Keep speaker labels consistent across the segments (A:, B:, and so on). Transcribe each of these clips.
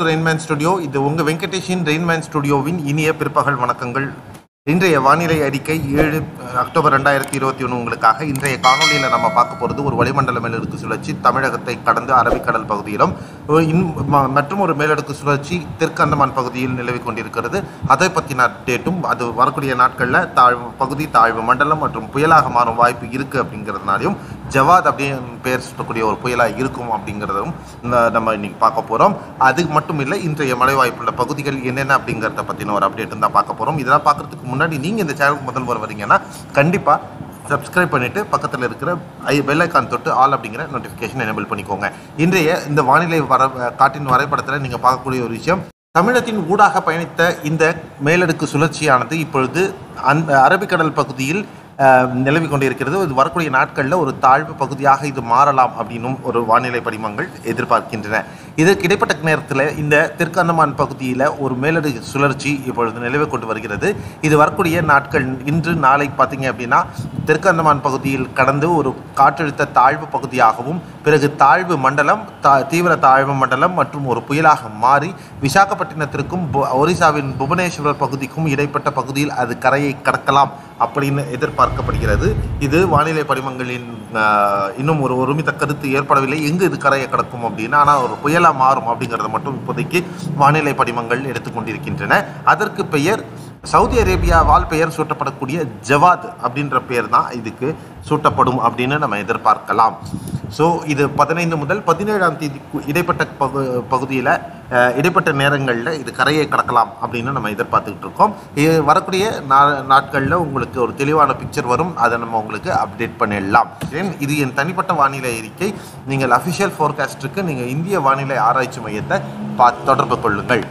A: to Rainman studio இது உங்கள் வெங்கடேஷின் Rainman ஸ்டுடியோவின் இனிய பிற்பகல் வணக்கங்கள் இன்றைய வானிலை அறிக்கை ஏழு அக்டோபர் ரெண்டாயிரத்தி இருபத்தி ஒன்று உங்களுக்காக இன்றைய காணொலியில் நம்ம பார்க்க போகிறது ஒரு வளிமண்டல மேலடுக்கு சுழற்சி தமிழகத்தை கடந்து அரபிக்கடல் பகுதியிலும் ஒரு இன் ம- மற்றும் ஒரு மேலடுக்கு சுழற்சி தெற்கு அந்தமான் பகுதியில் நிலவி கொண்டிருக்கிறது அதை பற்றின அப்டேட்டும் அது வரக்கூடிய நாட்களில் தாழ்வு பகுதி தாழ்வு மண்டலம் மற்றும் புயலாக மாறும் வாய்ப்பு இருக்குது அப்படிங்கிறதுனாலையும் ஜவாத் அப்படின்னு பெயர் சுட்டக்கூடிய ஒரு புயலாக இருக்கும் அப்படிங்கிறதும் ந- நம்ம இன்னைக்கு பார்க்க போகிறோம் அது மட்டும் இல்லை இன்றைய மழை வாய்ப்புள்ள பகுதிகள் என்னென்ன அப்படிங்கிறத பற்றின ஒரு அப்டேட் தான் பார்க்க போகிறோம் இதெல்லாம் பார்க்கறதுக்கு முன்னாடி நீங்கள் இந்த சேனலுக்கு முதல் முறை வரீங்கன்னா கண்டிப்பாக சப்ஸ்கிரைப் பண்ணிவிட்டு பக்கத்தில் இருக்கிற ஐ பெல் ஐக்கான் தொட்டு ஆல் அப்படிங்கிற நோட்டிஃபிகேஷன் எனேபிள் பண்ணிக்கோங்க இன்றைய இந்த வானிலை வர காட்டின் வரைபடத்தில் நீங்கள் பார்க்கக்கூடிய ஒரு விஷயம் தமிழகத்தின் ஊடாக பயணித்த இந்த மேலடுக்கு சுழற்சியானது இப்பொழுது அந்த அரபிக்கடல் பகுதியில் அஹ், நிலவி கொண்டிருக்கிறது இது வரக்கூடிய நாட்களில் ஒரு தாழ்வு பகுதியாக இது மாறலாம் அப்படின்னும் ஒரு வானிலை படிமங்கள் எதிர்பார்க்கின்றன இதற்கு இடைப்பட்ட நேரத்தில் இந்த தெற்கு அந்தமான் பகுதியில் ஒரு மேலடுக்கு சுழற்சி இப்பொழுது நிலவி கொண்டு வருகிறது இது வரக்கூடிய நாட்கள் இன்று நாளை பார்த்தீங்க அப்படின்னா தெற்கு அந்தமான் பகுதியில் கடந்து ஒரு காற்றழுத்த தாழ்வு பகுதியாகவும் பிறகு தாழ்வு மண்டலம் தா தீவிர தாழ்வு மண்டலம் மற்றும் ஒரு புயலாக மாறி விசாகப்பட்டினத்திற்கும் பு- ஒரிசாவின் புவனேஸ்வர் பகுதிக்கும் இடைப்பட்ட பகுதியில் அது கரையை கடக்கலாம் அப்படின்னு எதிர்பார்க்கப்படுகிறது இது வானிலை படிமங்களின் ஆஹ், இன்னும் ஒரு ஒருமித்த கருத்து ஏற்படவில்லை எங்கு இது கரையை கடக்கும் அப்படின்னு ஆனால் ஒரு புயலாக மாறும் அப்படிங்கிறத மட்டும் இப்போதைக்கு வானிலை படிமங்கள் எடுத்துக்கொண்டிருக்கின்றன அதற்கு பெயர் சவுதி அரேபியாவால் பெயர் சூட்டப்படக்கூடிய ஜவாத் அப்படின்ற பெயர் தான் இதுக்கு சூட்டப்படும் அப்படின்னு நம்ம எதிர்பார்க்கலாம் ஸோ இது பதினைந்து முதல் பதினேழாம் தேதி இடைப்பட்ட பகு பகுதியில் இடைப்பட்ட நேரங்களில் இது கரையை கடக்கலாம் அப்படின்னு நம்ம எதிர்பார்த்துக்கிட்டு இருக்கோம் இது வரக்கூடிய நா நாட்களில் உங்களுக்கு ஒரு தெளிவான பிக்சர் வரும் அதை நம்ம உங்களுக்கு அப்டேட் பண்ணிடலாம் Then இது என் தனிப்பட்ட வானிலை அறிக்கை நீங்கள் அஃபிஷியல் ஃபோர்காஸ்ட்டுக்கு நீங்கள் இந்திய வானிலை ஆராய்ச்சி மையத்தை பா தொடர்பு கொள்ளுங்கள்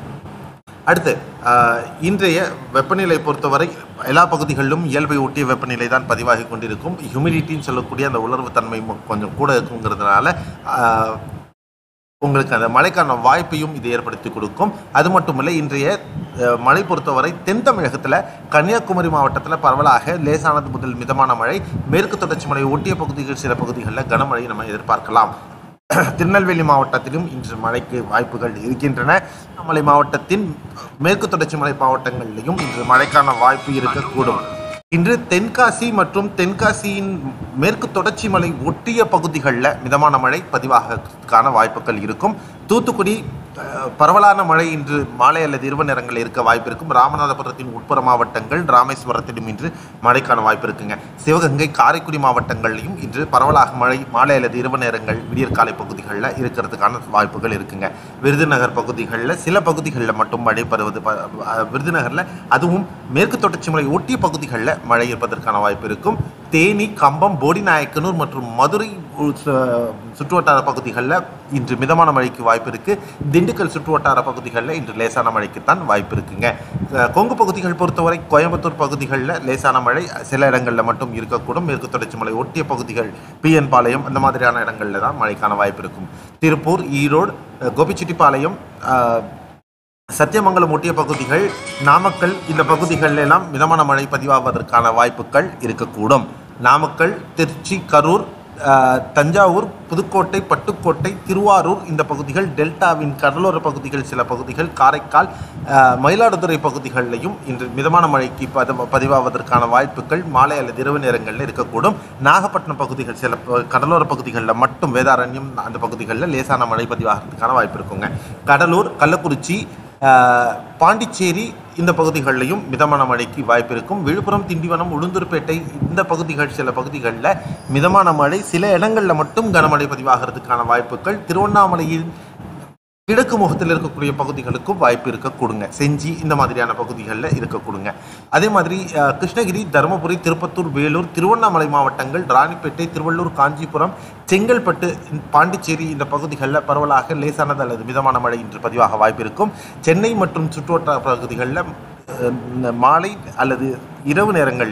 A: அடுத்து ஆஹ், இன்றைய வெப்பநிலை பொறுத்தவரை எல்லா பகுதிகளிலும் இயல்பை ஒட்டிய வெப்பநிலை தான் பதிவாகி கொண்டிருக்கும் ஹியூமிடிட்டின்னு சொல்லக்கூடிய அந்த உலர்வு தன்மை மு- கொஞ்சம் கூட இருக்குங்கிறதுனால ஆஹ், உங்களுக்கு அந்த மழைக்கான வாய்ப்பையும் இது ஏற்படுத்தி கொடுக்கும் அது மட்டுமில்லை இன்றைய அஹ், மழை பொறுத்தவரை தென் தமிழகத்தில் கன்னியாகுமரி மாவட்டத்தில் பரவலாக லேசானது முதல் மிதமான மழை மேற்கு தொடர்ச்சி மலை ஒட்டிய பகுதிகள் சில பகுதிகளில் கனமழை நம்ம எதிர்பார்க்கலாம் திருநெல்வேலி மாவட்டத்திலும் இன்று மழைக்கு வாய்ப்புகள் இருக்கின்றன திருவண்ணாமலை மாவட்டத்தின் மேற்கு தொடர்ச்சி மலை மாவட்டங்களிலும் இன்று மழைக்கான வாய்ப்பு இருக்கக்கூடும் இன்று தென்காசி மற்றும் தென்காசியின் மேற்கு தொடர்ச்சி மலை ஒட்டிய பகுதிகளில் மிதமான மழை பதிவாகக்கான வாய்ப்புகள் இருக்கும் தூத்துக்குடி அஹ், பரவலான மழை இன்று மாலை அல்லது இரவு நேரங்களில் இருக்க வாய்ப்பு இருக்கும் ராமநாதபுரத்தின் உட்புற மாவட்டங்கள் ராமேஸ்வரத்திலும் இன்று மழைக்கான வாய்ப்பு இருக்குங்க சிவகங்கை காரைக்குடி மாவட்டங்கள்லையும் இன்று பரவலாக மழை மாலை அல்லது இரவு நேரங்கள் விடியற்காலை பகுதிகளில் இருக்கிறதுக்கான வாய்ப்புகள் இருக்குங்க விருதுநகர் பகுதிகளில் சில பகுதிகளில் மட்டும் மழை பெறுவது ப- அஹ், விருதுநகரில் அதுவும் மேற்கு தொடர்ச்சி மலை ஒட்டிய பகுதிகளில் மழை இருப்பதற்கான வாய்ப்பு இருக்கும் தேனி கம்பம் போடிநாயக்கனூர் மற்றும் மதுரை உ- சு- சுற்றுவட்டார பகுதிகளில் இன்று மிதமான மழைக்கு வாய்ப்பு இருக்கு திண்டுக்கல் சுற்றுவட்டார பகுதிகளில் இன்று லேசான மழைக்குத்தான் வாய்ப்பு இருக்குங்க அஹ், கொங்கு பகுதிகள் பொறுத்தவரை கோயம்புத்தூர் பகுதிகளில் லேசான மழை சில இடங்களில் மட்டும் இருக்கக்கூடும் மேற்கு தொடர்ச்சி மலை ஒட்டிய பகுதிகள் பிஎன் பாளையம் அந்த மாதிரியான இடங்களில் தான் மழைக்கான வாய்ப்பு இருக்கும் திருப்பூர் ஈரோடு அஹ், கோபிச்செட்டிப்பாளையம் அஹ், சத்தியமங்கலம் ஒட்டிய பகுதிகள் நாமக்கல் இந்த பகுதிகளில் எல்லாம் மிதமான மழை பதிவாவதற்கான வாய்ப்புகள் இருக்கக்கூடும் நாமக்கல் திருச்சி கரூர் ஆஹ், தஞ்சாவூர் புதுக்கோட்டை பட்டுக்கோட்டை திருவாரூர் இந்த பகுதிகள் டெல்டாவின் கடலோர பகுதிகள் சில பகுதிகள் காரைக்கால் ஆஹ், மயிலாடுதுறை பகுதிகளிலையும் இன்று மிதமான மழைக்கு பத பதிவாவதற்கான வாய்ப்புகள் மாலை அல்லது இரவு நேரங்களில் இருக்கக்கூடும் நாகப்பட்டினம் பகுதிகள் சில ப- கடலோர பகுதிகளில் மட்டும் வேதாரண்யம் அந்த பகுதிகளில் லேசான மழை பதிவாகிறதுக்கான வாய்ப்பு இருக்குங்க கடலூர் கள்ளக்குறிச்சி ஆஹ், பாண்டிச்சேரி இந்த பகுதிகளிலையும் மிதமான மழைக்கு வாய்ப்பு இருக்கும் விழுப்புரம் திண்டிவனம் உளுந்தூர்பேட்டை இந்த பகுதிகள் சில பகுதிகளில் மிதமான மழை சில இடங்களில் மட்டும் கனமழை பதிவாகிறதுக்கான வாய்ப்புகள் திருவண்ணாமலையில் கிழக்கு முகத்தில் இருக்கக்கூடிய பகுதிகளுக்கும் வாய்ப்பு இருக்க கொடுங்க செஞ்சி இந்த மாதிரியான பகுதிகளில் இருக்க கொடுங்க அதே மாதிரி அஹ், கிருஷ்ணகிரி தருமபுரி திருப்பத்தூர் வேலூர் திருவண்ணாமலை மாவட்டங்கள் ராணிப்பேட்டை திருவள்ளூர் காஞ்சிபுரம் செங்கல்பட்டு பாண்டிச்சேரி இந்த பகுதிகளில் பரவலாக லேசானது அல்லது மிதமான மழை இன்று பதிவாக வாய்ப்பு இருக்கும் சென்னை மற்றும் சுற்றுவட்டார பகுதிகளில் அஹ், இந்த மாலை அல்லது இரவு நேரங்களில்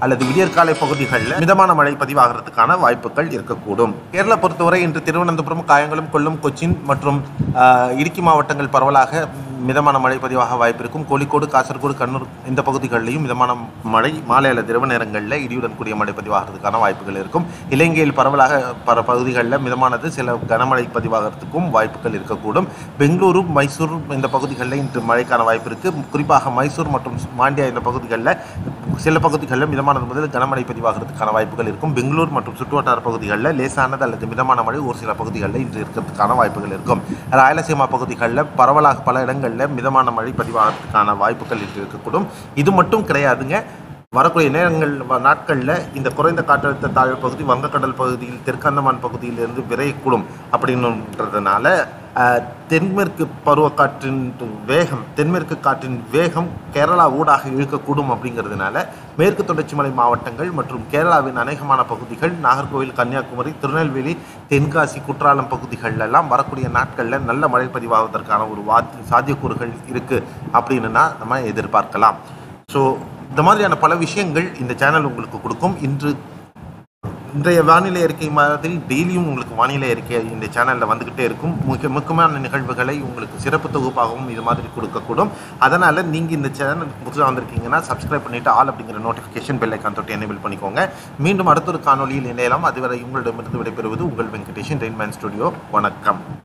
A: அல்லது விடியற்காலை பகுதிகளில் மிதமான மழை பதிவாகிறதுக்கான வாய்ப்புகள் இருக்கக்கூடும் கேரளா பொறுத்தவரை இன்று திருவனந்தபுரம் காயங்குளம் கொல்லம் கொச்சின் மற்றும் ஆஹ், இடுக்கி மாவட்டங்கள் பரவலாக மிதமான மழை பதிவாக வாய்ப்பு இருக்கும் கோழிக்கோடு காசர்கோடு கண்ணூர் இந்த பகுதிகளிலையும் மிதமான மழை மாலை அல்லது இரவு நேரங்களில் இடியுடன் கூடிய மழை பதிவாகிறதுக்கான வாய்ப்புகள் இருக்கும் இலங்கையில் பரவலாக பல பகுதிகளில் மிதமானது சில கனமழை பதிவாகிறதுக்கும் வாய்ப்புகள் இருக்கக்கூடும் பெங்களூரு மைசூர் இந்த பகுதிகளில் இன்று மழைக்கான வாய்ப்பு இருக்குது குறிப்பாக மைசூர் மற்றும் மாண்டியா இந்த பகுதிகளில் சில பகுதிகளில் மிதமானது முதல் கனமழை பதிவாகிறதுக்கான வாய்ப்புகள் இருக்கும் பெங்களூர் மற்றும் சுற்றுவட்டார பகுதிகளில் லேசானது அல்லது மிதமான மழை ஒரு சில பகுதிகளில் இன்று இருக்கிறதுக்கான வாய்ப்புகள் இருக்கும் ராயலசீமா பகுதிகளில் பரவலாக பல இடங்களில் மிதமான மழை பதிவாகிறதுக்கான வாய்ப்புகள் இன்று இருக்கக்கூடும் இது மட்டும் கிடையாதுங்க வரக்கூடிய நேரங்கள் வ- நாட்களில் இந்த குறைந்த காற்றழுத்த தாழ்வு பகுதி வங்கக்கடல் பகுதியில் தெற்கந்தமான் பகுதியிலிருந்து விரையக்கூடும் அப்படின்றதுனால அஹ், தென்மேற்கு பருவக்காற்றின் வேகம் தென்மேற்கு காற்றின் வேகம் கேரளா ஊடாக இழுக்கக்கூடும் அப்படிங்கிறதுனால மேற்கு தொடர்ச்சி மலை மாவட்டங்கள் மற்றும் கேரளாவின் அநேகமான பகுதிகள் நாகர்கோவில் கன்னியாகுமரி திருநெல்வேலி தென்காசி குற்றாலம் பகுதிகளெல்லாம் வரக்கூடிய நாட்களில் நல்ல மழை பதிவாவதற்கான ஒரு வாத்தி சாத்தியக்கூறுகள் இருக்குது அப்படின்னுனா நம்ம எதிர்பார்க்கலாம் ஸோ இந்த மாதிரியான பல விஷயங்கள் இந்த சேனல் உங்களுக்கு கொடுக்கும் இன்று இன்றைய வானிலை அறிக்கை மாதிரி டெய்லியும் உங்களுக்கு வானிலை அறிக்கை இந்த சேனலில் வந்துக்கிட்டே இருக்கும் முக்கிய முக்கியமான நிகழ்வுகளை உங்களுக்கு சிறப்பு தொகுப்பாகவும் இது மாதிரி கொடுக்கக்கூடும் அதனால் நீங்கள் இந்த சேனலுக்கு புதுசாக வந்திருக்கீங்கன்னா சப்ஸ்கிரைப் பண்ணிவிட்டு ஆல் அப்படிங்கிற நோட்டிஃபிகேஷன் பெல் ஐக்கான் தொட்டு எனேபிள் பண்ணிக்கோங்க மீண்டும் அடுத்த ஒரு காணொலியில் இணையலாம் அதுவரை உங்களிடமிருந்து விடைபெறுவது உங்கள் வெங்கடேஷன் ரெயின்மேன் ஸ்டுடியோ வணக்கம்